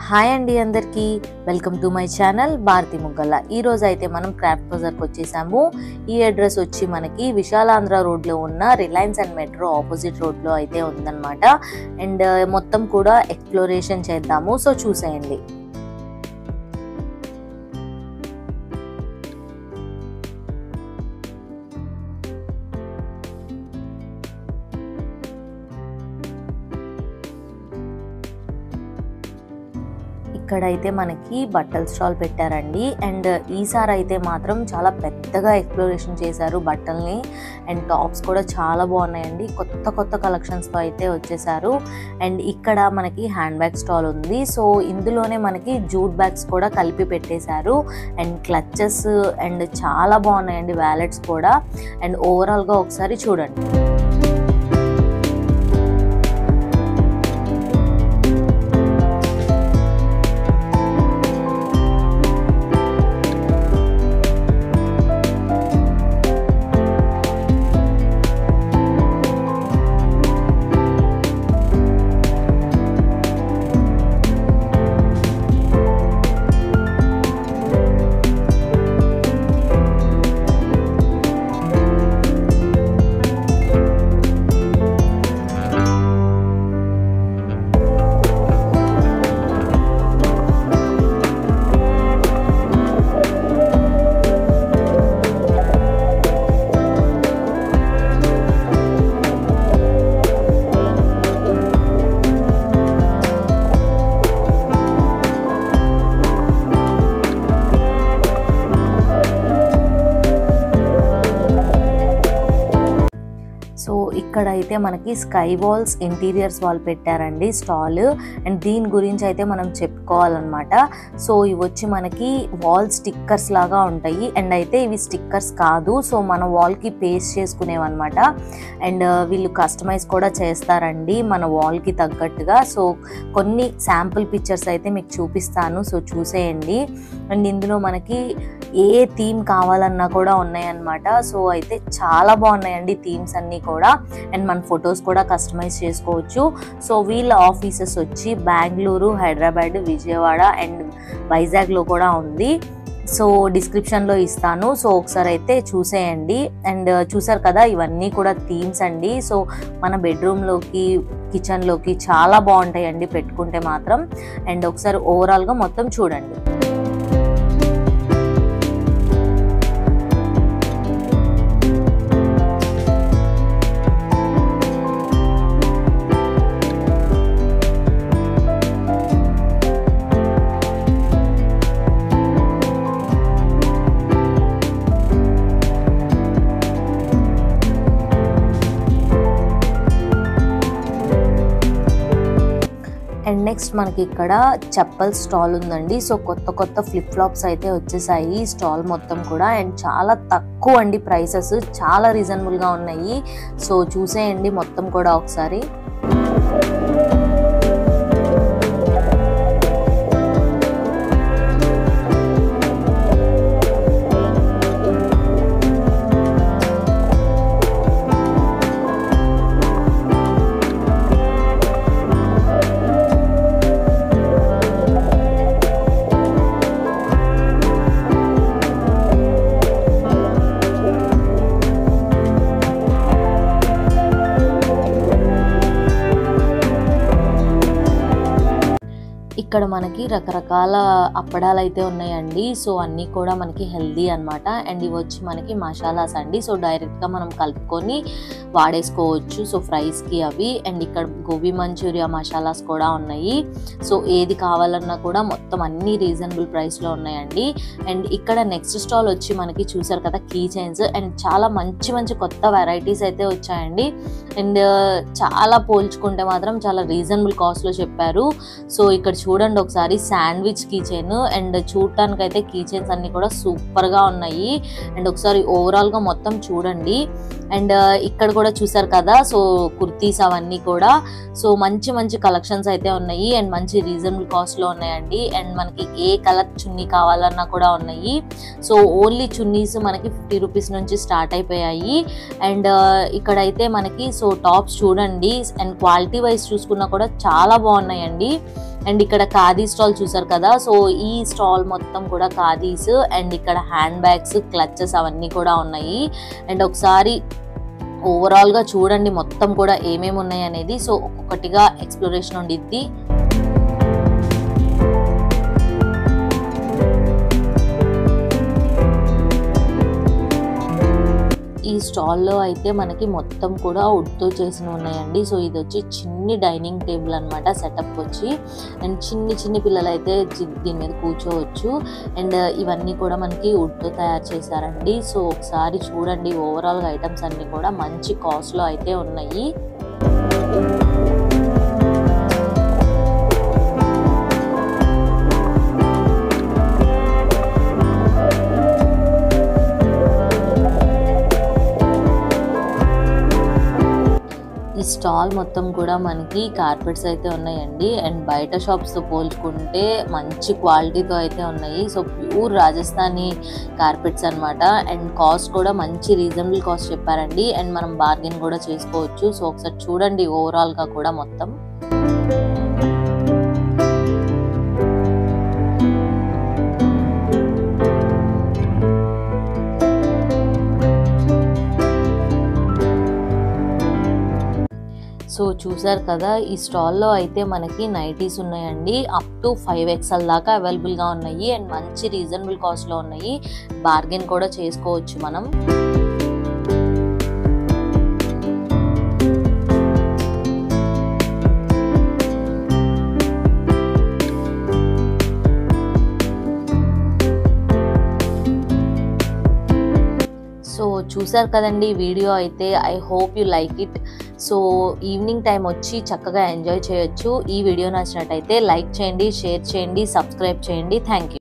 hi అండి అందరికీ welcome to my channel Bharathi ముగ్గల్ల ఈ రోజు అయితే మనం క్రాఫ్ట్ బజార్కి వచ్చేసాము ఈ అడ్రస్ వచ్చి మనకి విశాలాంధ్ర రోడ్లో ఉన్న రిలయన్స్ అండ్ మెట్రో ఆపోజిట్ రోడ్లో అయితే ఉందన్నమాట అండ్ మొత్తం కూడా ఎక్స్ప్లోరేషన్ చేద్దాము సో చూసేయండి ఇక్కడైతే మనకి బట్టల స్టాల్ పెట్టారండి అండ్ ఈసారి అయితే మాత్రం చాలా పెద్దగా ఎక్స్ప్లోరేషన్ చేశారు బట్టల్ని అండ్ టాప్స్ కూడా చాలా బాగున్నాయండి కొత్త కొత్త కలెక్షన్స్తో అయితే వచ్చేసారు అండ్ ఇక్కడ మనకి హ్యాండ్ బ్యాగ్ స్టాల్ ఉంది సో ఇందులోనే మనకి జూట్ బ్యాగ్స్ కూడా కలిపి పెట్టేశారు అండ్ క్లచెస్ అండ్ చాలా బాగున్నాయండి వ్యాలెట్స్ కూడా అండ్ ఓవరాల్గా ఒకసారి చూడండి సో ఇక్కడ అయితే మనకి స్కై వాల్స్ ఇంటీరియర్స్ వాళ్ళు పెట్టారండి స్టాల్ అండ్ దీని గురించి అయితే మనం చెప్పుకోవాలన్నమాట సో ఇవి వచ్చి మనకి వాల్ స్టిక్కర్స్ లాగా ఉంటాయి అండ్ అయితే ఇవి స్టిక్కర్స్ కాదు సో మన వాల్కి పేస్ట్ చేసుకునేవన్నమాట అండ్ వీళ్ళు కస్టమైజ్ కూడా చేస్తారండి మన వాల్కి తగ్గట్టుగా సో కొన్ని శాంపుల్ పిక్చర్స్ అయితే మీకు చూపిస్తాను సో చూసేయండి అండ్ ఇందులో మనకి ఏ థీమ్ కావాలన్నా కూడా ఉన్నాయన్నమాట సో అయితే చాలా బాగున్నాయండి థీమ్స్ అన్నీ కూడా అండ్ మన ఫొటోస్ కూడా కస్టమైజ్ చేసుకోవచ్చు సో వీళ్ళ ఆఫీసెస్ వచ్చి బెంగళూరు హైదరాబాద్ విజయవాడ అండ్ వైజాగ్లో కూడా ఉంది సో డిస్క్రిప్షన్లో ఇస్తాను సో ఒకసారి అయితే చూసేయండి అండ్ చూసారు కదా ఇవన్నీ కూడా థీమ్స్ అండి సో మన బెడ్రూమ్లోకి కిచెన్లోకి చాలా బాగుంటాయండి పెట్టుకుంటే మాత్రం అండ్ ఒకసారి ఓవరాల్గా మొత్తం చూడండి అండ్ నెక్స్ట్ మనకి ఇక్కడ చెప్పల్ స్టాల్ ఉందండి సో కొత్త కొత్త ఫ్లిప్ ఫ్లాప్స్ అయితే వచ్చేసాయి ఈ స్టాల్ మొత్తం కూడా అండ్ చాలా తక్కువ అండి ప్రైసెస్ చాలా రీజనబుల్గా ఉన్నాయి సో చూసేయండి మొత్తం కూడా ఒకసారి ఇక్కడ మనకి రకరకాల అప్పడాలు అయితే ఉన్నాయండి సో అన్నీ కూడా మనకి హెల్దీ అనమాట అండ్ ఇవి వచ్చి మనకి మసాలాస్ అండి సో డైరెక్ట్గా మనం కలుపుకొని వాడేసుకోవచ్చు సో ఫ్రైస్కి అవి అండ్ ఇక్కడ గోబీ మంచూరియా మసాలాస్ కూడా ఉన్నాయి సో ఏది కావాలన్నా కూడా మొత్తం అన్ని రీజనబుల్ ప్రైస్లో ఉన్నాయండి అండ్ ఇక్కడ నెక్స్ట్ స్టాల్ వచ్చి మనకి చూసారు కదా కీ చైన్స్ అండ్ చాలా మంచి మంచి కొత్త వెరైటీస్ అయితే వచ్చాయండి అండ్ చాలా పోల్చుకుంటే మాత్రం చాలా రీజనబుల్ కాస్ట్లో చెప్పారు సో ఇక్కడ చూడండి ఒకసారి శాండ్విచ్ కీచైన్ అండ్ చూడటానికి అయితే కీచైన్స్ అన్ని కూడా సూపర్గా ఉన్నాయి అండ్ ఒకసారి ఓవరాల్గా మొత్తం చూడండి అండ్ ఇక్కడ కూడా చూసారు కదా సో కుర్తీస్ అవన్నీ కూడా సో మంచి మంచి కలెక్షన్స్ అయితే ఉన్నాయి అండ్ మంచి రీజనబుల్ కాస్ట్లో ఉన్నాయండి అండ్ మనకి ఏ కలర్ చున్నీ కావాలన్నా కూడా ఉన్నాయి సో ఓన్లీ చున్నీస్ మనకి ఫిఫ్టీ రూపీస్ నుంచి స్టార్ట్ అయిపోయాయి అండ్ ఇక్కడైతే మనకి సో టాప్స్ చూడండి అండ్ క్వాలిటీ వైజ్ చూసుకున్నా కూడా చాలా బాగున్నాయండి అండ్ ఇక్కడ ఖాదీ స్టాల్ చూసారు కదా సో ఈ స్టాల్ మొత్తం కూడా ఖాదీస్ అండ్ ఇక్కడ హ్యాండ్ బ్యాగ్స్ క్లచెస్ అవన్నీ కూడా ఉన్నాయి అండ్ ఒకసారి ఓవరాల్గా చూడండి మొత్తం కూడా ఏమేమి ఉన్నాయి అనేది సో ఒక్కొక్కటిగా ఎక్స్ప్లోరేషన్ ఉండిద్ది ఈ స్టాల్లో అయితే మనకి మొత్తం కూడా వుడ్తో చేసిన ఉన్నాయండి సో ఇది వచ్చి చిన్ని డైనింగ్ టేబుల్ అనమాట సెటప్ వచ్చి అండ్ చిన్ని చిన్ని పిల్లలు అయితే చి- దీని మీద కూర్చోవచ్చు అండ్ ఇవన్నీ కూడా మనకి వుడ్తో తయారు చేశారండి సో ఒకసారి చూడండి ఓవరాల్గా ఐటమ్స్ అన్నీ కూడా మంచి కాస్ట్లో అయితే ఉన్నాయి ఈ స్టాల్ మొత్తం కూడా మనకి కార్పెట్స్ అయితే ఉన్నాయండి అండ్ బయట షాప్స్తో పోల్చుకుంటే మంచి క్వాలిటీతో అయితే ఉన్నాయి సో ప్యూర్ రాజస్థానీ కార్పెట్స్ అన్నమాట అండ్ కాస్ట్ కూడా మంచి రీజనబుల్ కాస్ట్ చెప్పారండి అండ్ మనం బార్గెన్ కూడా చేసుకోవచ్చు సో ఒకసారి చూడండి ఓవరాల్గా కూడా మొత్తం సో చూసారు కదా ఈ స్టాల్లో అయితే మనకి నైటీస్ ఉన్నాయండి అప్ టు ఫైవ్ ఎక్స్ఎల్ దాకా అవైలబుల్గా ఉన్నాయి అండ్ మంచి రీజనబుల్ కాస్ట్లో ఉన్నాయి బార్గెన్ కూడా చేసుకోవచ్చు మనం సో చూసారు కదండి వీడియో అయితే I hope you like it so evening time వచ్చి చక్కగా ఎంజాయ్ చేయొచ్చు ఈ వీడియో నచ్చినట్టయితే లైక్ చేయండి షేర్ చేయండి సబ్స్క్రైబ్ చేయండి థ్యాంక్ యూ